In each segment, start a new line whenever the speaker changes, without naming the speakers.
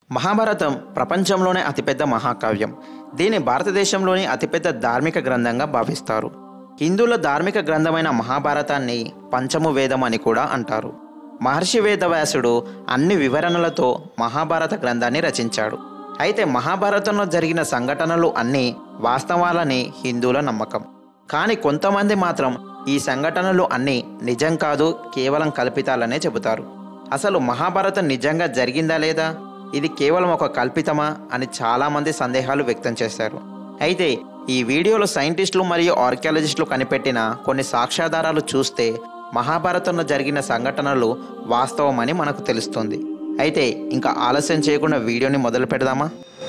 మహాభారతం ప్రపంచంలోనే అతిపెద్ద మహాకావ్యం దీన్ని భారతదేశంలోని అతిపెద్ద ధార్మిక గ్రంథంగా భావిస్తారు హిందువుల ధార్మిక గ్రంథమైన మహాభారతాన్ని పంచము వేదం అని కూడా అంటారు మహర్షి వేదవ్యాసుడు అన్ని వివరణలతో మహాభారత గ్రంథాన్ని రచించాడు అయితే మహాభారతంలో జరిగిన సంఘటనలు అన్నీ వాస్తవాలని హిందువుల నమ్మకం కానీ కొంతమంది మాత్రం ఈ సంఘటనలు అన్నీ నిజం కాదు కేవలం కల్పితాలనే చెబుతారు అసలు మహాభారతం నిజంగా జరిగిందా లేదా ఇది కేవలం ఒక కల్పితమా అని చాలామంది సందేహాలు వ్యక్తం చేశారు అయితే ఈ వీడియోలో సైంటిస్టులు మరియు ఆర్కియాలజిస్టులు కనిపెట్టిన కొన్ని సాక్ష్యాధారాలు చూస్తే మహాభారతంలో జరిగిన సంఘటనలు వాస్తవమని మనకు తెలుస్తుంది అయితే ఇంకా ఆలస్యం చేయకుండా వీడియోని మొదలు పెడదామా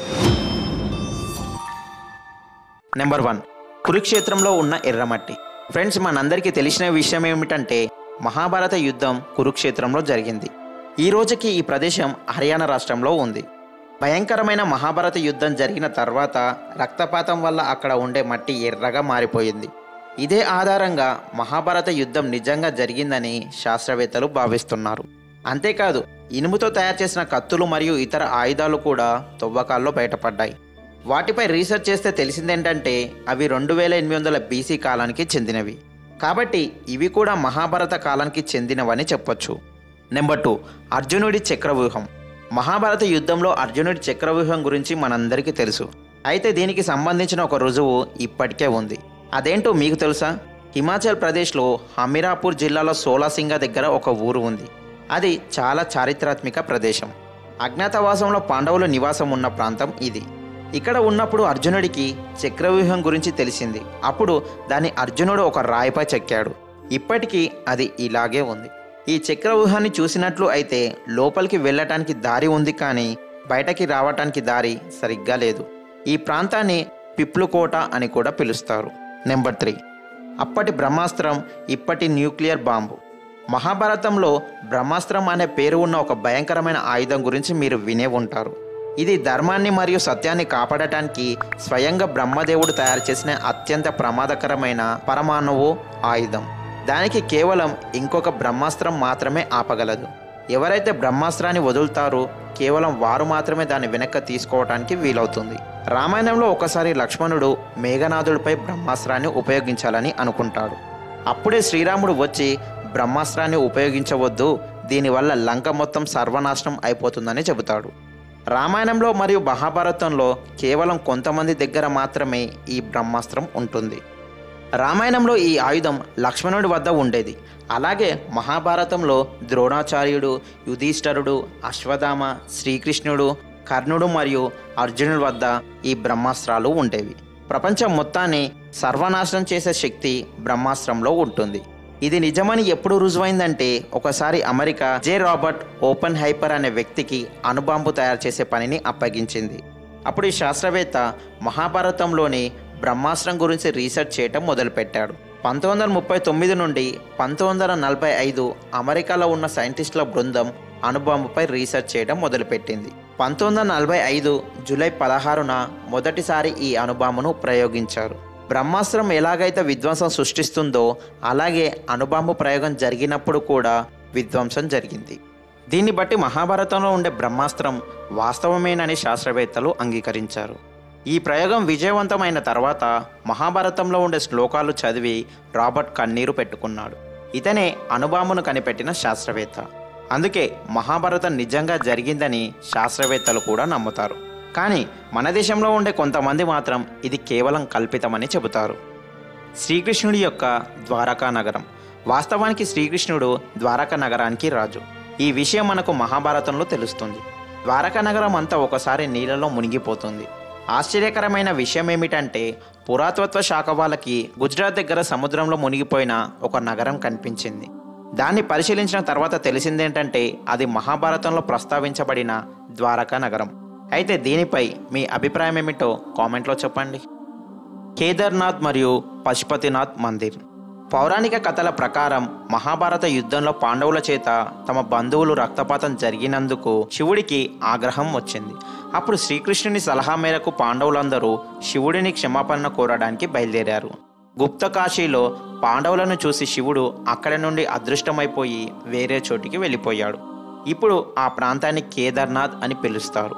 నెంబర్ వన్ కురుక్షేత్రంలో ఉన్న ఎర్రమట్టి ఫ్రెండ్స్ మనందరికీ తెలిసిన విషయం ఏమిటంటే మహాభారత యుద్ధం కురుక్షేత్రంలో జరిగింది ఈ రోజుకి ఈ ప్రదేశం హర్యానా రాష్ట్రంలో ఉంది భయంకరమైన మహాభారత యుద్ధం జరిగిన తర్వాత రక్తపాతం వల్ల అక్కడ ఉండే మట్టి ఎర్రగా మారిపోయింది ఇదే ఆధారంగా మహాభారత యుద్ధం నిజంగా జరిగిందని శాస్త్రవేత్తలు భావిస్తున్నారు అంతేకాదు ఇనుముతో తయారు చేసిన కత్తులు మరియు ఇతర ఆయుధాలు కూడా తవ్వకాల్లో బయటపడ్డాయి వాటిపై రీసెర్చ్ చేస్తే తెలిసిందేంటంటే అవి రెండు వేల ఎనిమిది వందల బీసీ కాలానికి చెందినవి కాబట్టి ఇవి కూడా మహాభారత కాలానికి చెందినవని చెప్పొచ్చు నెంబర్ టూ అర్జునుడి చక్రవ్యూహం మహాభారత యుద్ధంలో అర్జునుడి చక్రవ్యూహం గురించి మనందరికీ తెలుసు అయితే దీనికి సంబంధించిన ఒక రుజువు ఇప్పటికే ఉంది అదేంటో మీకు తెలుసా హిమాచల్ ప్రదేశ్లో హమీరాపూర్ జిల్లాలో సోలాసింగ దగ్గర ఒక ఊరు ఉంది అది చాలా చారిత్రాత్మక ప్రదేశం అజ్ఞాతవాసంలో పాండవులు నివాసం ఉన్న ప్రాంతం ఇది ఇక్కడ ఉన్నప్పుడు అర్జునుడికి చక్రవ్యూహం గురించి తెలిసింది అప్పుడు దాన్ని అర్జునుడు ఒక రాయిపై చెక్కాడు ఇప్పటికీ అది ఇలాగే ఉంది ఈ చక్రవ్యూహాన్ని చూసినట్లు అయితే లోపలికి వెళ్ళటానికి దారి ఉంది కానీ బయటకి రావటానికి దారి సరిగ్గా లేదు ఈ ప్రాంతాన్ని పిప్లుకోట అని కూడా పిలుస్తారు నెంబర్ త్రీ అప్పటి బ్రహ్మాస్త్రం ఇప్పటి న్యూక్లియర్ బాంబు మహాభారతంలో బ్రహ్మాస్త్రం అనే పేరు ఉన్న ఒక భయంకరమైన ఆయుధం గురించి మీరు వినే ఉంటారు ఇది ధర్మాన్ని మరియు సత్యాన్ని కాపాడటానికి స్వయంగా బ్రహ్మదేవుడు తయారు చేసిన అత్యంత ప్రమాదకరమైన పరమాణువు ఆయుధం దానికి కేవలం ఇంకొక బ్రహ్మాస్త్రం మాత్రమే ఆపగలదు ఎవరైతే బ్రహ్మాస్త్రాన్ని వదులుతారో కేవలం వారు మాత్రమే దాన్ని వెనక్కి తీసుకోవడానికి వీలవుతుంది రామాయణంలో ఒకసారి లక్ష్మణుడు మేఘనాథుడిపై బ్రహ్మాస్త్రాన్ని ఉపయోగించాలని అనుకుంటాడు అప్పుడే శ్రీరాముడు వచ్చి బ్రహ్మాస్త్రాన్ని ఉపయోగించవద్దు దీనివల్ల లంక మొత్తం సర్వనాశనం అయిపోతుందని చెబుతాడు రామాయణంలో మరియు మహాభారతంలో కేవలం కొంతమంది దగ్గర మాత్రమే ఈ బ్రహ్మాస్త్రం ఉంటుంది రామాయణంలో ఈ ఆయుధం లక్ష్మణుడి వద్ద ఉండేది అలాగే మహాభారతంలో ద్రోణాచార్యుడు యుధిష్ఠరుడు అశ్వత్థామ శ్రీకృష్ణుడు కర్ణుడు మరియు అర్జునుడి వద్ద ఈ బ్రహ్మాస్త్రాలు ఉండేవి ప్రపంచం మొత్తాన్ని సర్వనాశనం చేసే శక్తి బ్రహ్మాస్త్రంలో ఉంటుంది ఇది నిజమని ఎప్పుడు రుజువైందంటే ఒకసారి America J Robert Oppenheimer అనే వ్యక్తికి అణుబాంబు తయారు చేసే పనిని అప్పగించింది అప్పుడు ఈ శాస్త్రవేత్త మహాభారతంలోని బ్రహ్మాస్త్రం గురించి రీసెర్చ్ చేయటం మొదలుపెట్టాడు పంతొమ్మిది వందల ముప్పై తొమ్మిది నుండి పంతొమ్మిది వందల నలభై ఐదు అమెరికాలో ఉన్న సైంటిస్టుల బృందం అణుబాంబుపై రీసెర్చ్ చేయడం మొదలుపెట్టింది పంతొమ్మిది వందల నలభై ఐదు జూలై పదహారున మొదటిసారి ఈ అణుబాంబును ప్రయోగించారు బ్రహ్మాస్త్రం ఎలాగైతే విధ్వంసం సృష్టిస్తుందో అలాగే అణుబాంబు ప్రయోగం జరిగినప్పుడు కూడా విధ్వంసం జరిగింది దీన్ని బట్టి మహాభారతంలో ఉండే బ్రహ్మాస్త్రం వాస్తవమేనని శాస్త్రవేత్తలు అంగీకరించారు ఈ ప్రయోగం విజయవంతమైన తర్వాత మహాభారతంలో ఉండే శ్లోకాలు చదివి రాబర్ట్ కన్నీరు పెట్టుకున్నాడు ఇతనే అణుబాంబును కనిపెట్టిన శాస్త్రవేత్త అందుకే మహాభారతం నిజంగా జరిగిందని శాస్త్రవేత్తలు కూడా నమ్ముతారు కానీ మన దేశంలో ఉండే కొంతమంది మాత్రం ఇది కేవలం కల్పితమని చెబుతారు శ్రీకృష్ణుడి యొక్క ద్వారకా నగరం వాస్తవానికి శ్రీకృష్ణుడు ద్వారకా నగరానికి రాజు ఈ విషయం మనకు మహాభారతంలో తెలుస్తుంది ద్వారకా నగరం అంతా ఒకసారి నీళ్ళలో మునిగిపోతుంది ఆశ్చర్యకరమైన విషయం ఏమిటంటే పురాతత్వ శాఖ వాళ్ళకి గుజరాత్ దగ్గర సముద్రంలో మునిగిపోయిన ఒక నగరం కనిపించింది దాన్ని పరిశీలించిన తర్వాత తెలిసిందేంటంటే అది మహాభారతంలో ప్రస్తావించబడిన ద్వారకా నగరం అయితే దీనిపై మీ అభిప్రాయం ఏమిటో కామెంట్లో చెప్పండి కేదార్నాథ్ మరియు పశుపతినాథ్ మందిర్ పౌరాణిక కథల ప్రకారం మహాభారత యుద్ధంలో పాండవుల చేత తమ బంధువులు రక్తపాతం జరిగినందుకు శివుడికి ఆగ్రహం వచ్చింది అప్పుడు శ్రీకృష్ణుని సలహా మేరకు పాండవులందరూ శివుడిని క్షమాపణ కోరడానికి బయలుదేరారు గుప్త కాశీలో పాండవులను చూసి శివుడు అక్కడి నుండి అదృష్టమైపోయి వేరే చోటికి వెళ్ళిపోయాడు ఇప్పుడు ఆ ప్రాంతాన్ని కేదార్నాథ్ అని పిలుస్తారు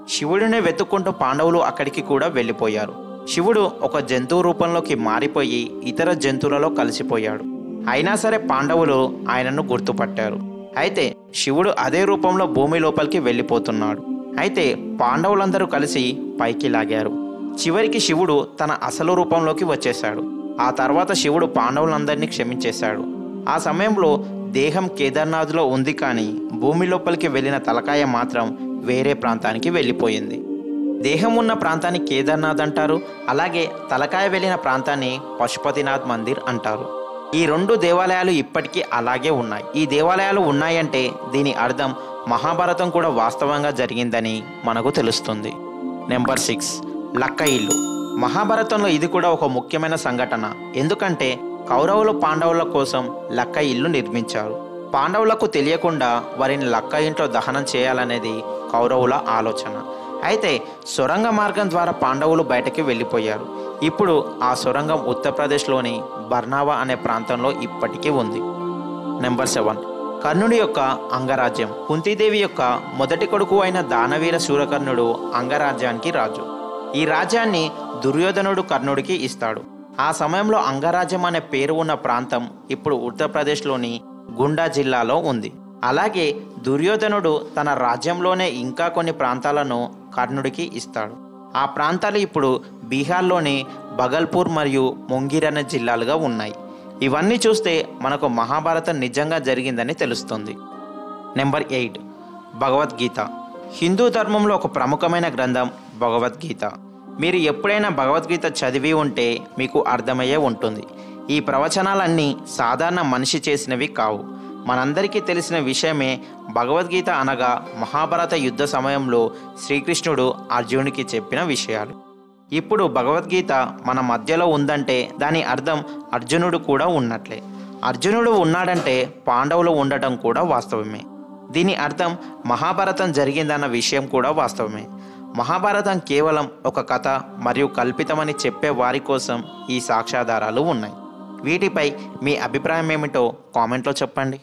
శివుడిని వెతుక్కుంటూ పాండవులు అక్కడికి కూడా వెళ్ళిపోయారు శివుడు ఒక జంతువు రూపంలోకి మారిపోయి ఇతర జంతువులలో కలిసిపోయాడు అయినా సరే పాండవులు ఆయనను గుర్తుపట్టారు అయితే శివుడు అదే రూపంలో భూమి లోపలికి వెళ్ళిపోతున్నాడు అయితే పాండవులందరూ కలిసి పైకి లాగారు చివరికి శివుడు తన అసలు రూపంలోకి వచ్చేశాడు ఆ తర్వాత శివుడు పాండవులందరినీ క్షమించేశాడు ఆ సమయంలో దేహం కేదార్నాథ్లో ఉంది కానీ భూమి లోపలికి వెళ్ళిన తలకాయ మాత్రం వేరే ప్రాంతానికి వెళ్ళిపోయింది దేహం ఉన్న ప్రాంతాన్ని కేదార్నాథ్ అంటారు అలాగే తలకాయ వెళ్ళిన ప్రాంతాన్ని పశుపతినాథ్ మందిర్ అంటారు ఈ రెండు దేవాలయాలు ఇప్పటికీ అలాగే ఉన్నాయి ఈ దేవాలయాలు ఉన్నాయంటే దీని అర్థం మహాభారతం కూడా వాస్తవంగా జరిగిందని మనకు తెలుస్తుంది నెంబర్ సిక్స్ లక్క ఇల్లు మహాభారతంలో ఇది కూడా ఒక ముఖ్యమైన సంఘటన ఎందుకంటే కౌరవులు పాండవుల కోసం లక్క ఇల్లు నిర్మించారు పాండవులకు తెలియకుండా వారిని లక్క ఇంట్లో దహనం చేయాలనేది కౌరవుల ఆలోచన అయితే సొరంగ మార్గం ద్వారా పాండవులు బయటకి వెళ్ళిపోయారు ఇప్పుడు ఆ సొరంగం ఉత్తరప్రదేశ్లోని బర్నావా అనే ప్రాంతంలో ఇప్పటికీ ఉంది నెంబర్ సెవెన్ కర్ణుడి యొక్క అంగరాజ్యం కుంతీదేవి యొక్క మొదటి కొడుకు అయిన దానవీర శూరకర్ణుడు అంగరాజ్యానికి రాజు ఈ రాజ్యాన్ని దుర్యోధనుడు కర్ణుడికి ఇస్తాడు ఆ సమయంలో అంగరాజ్యం అనే పేరు ఉన్న ప్రాంతం ఇప్పుడు ఉత్తరప్రదేశ్లోని గుండా జిల్లాలో ఉంది అలాగే దుర్యోధనుడు తన రాజ్యంలోనే ఇంకా కొన్ని ప్రాంతాలను కర్ణుడికి ఇస్తాడు ఆ ప్రాంతాలు ఇప్పుడు బీహార్లోని బగల్పూర్ మరియు ముంగిర్ అనే జిల్లాలుగా ఉన్నాయి ఇవన్నీ చూస్తే మనకు మహాభారతం నిజంగా జరిగిందని తెలుస్తుంది నెంబర్ ఎయిట్ భగవద్గీత హిందూ ధర్మంలో ఒక ప్రముఖమైన గ్రంథం భగవద్గీత మీరు ఎప్పుడైనా భగవద్గీత చదివి ఉంటే మీకు అర్థమయ్యే ఉంటుంది ఈ ప్రవచనాలన్నీ సాధారణ మనిషి చేసినవి కావు మనందరికీ తెలిసిన విషయమే భగవద్గీత అనగా మహాభారత యుద్ధ సమయంలో శ్రీకృష్ణుడు అర్జునుడికి చెప్పిన విషయాలు ఇప్పుడు భగవద్గీత మన మధ్యలో ఉందంటే దాని అర్థం అర్జునుడు కూడా ఉన్నట్లే అర్జునుడు ఉన్నాడంటే పాండవులు ఉండటం కూడా వాస్తవమే దీని అర్థం మహాభారతం జరిగిందన్న విషయం కూడా వాస్తవమే మహాభారతం కేవలం ఒక కథ మరియు కల్పితమని చెప్పే వారి కోసం ఈ సాక్ష్యాధారాలు ఉన్నాయి వీటిపై మీ అభిప్రాయం ఏమిటో కామెంట్లో చెప్పండి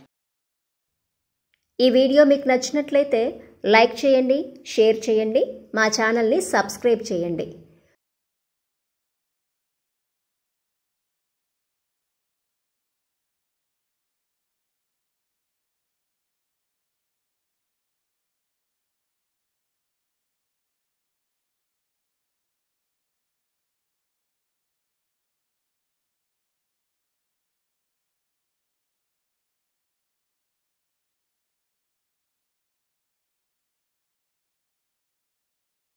ఈ వీడియో మీకు నచ్చినట్లయితే లైక్ చేయండి షేర్ చేయండి మా ఛానల్ని సబ్స్క్రైబ్ చేయండి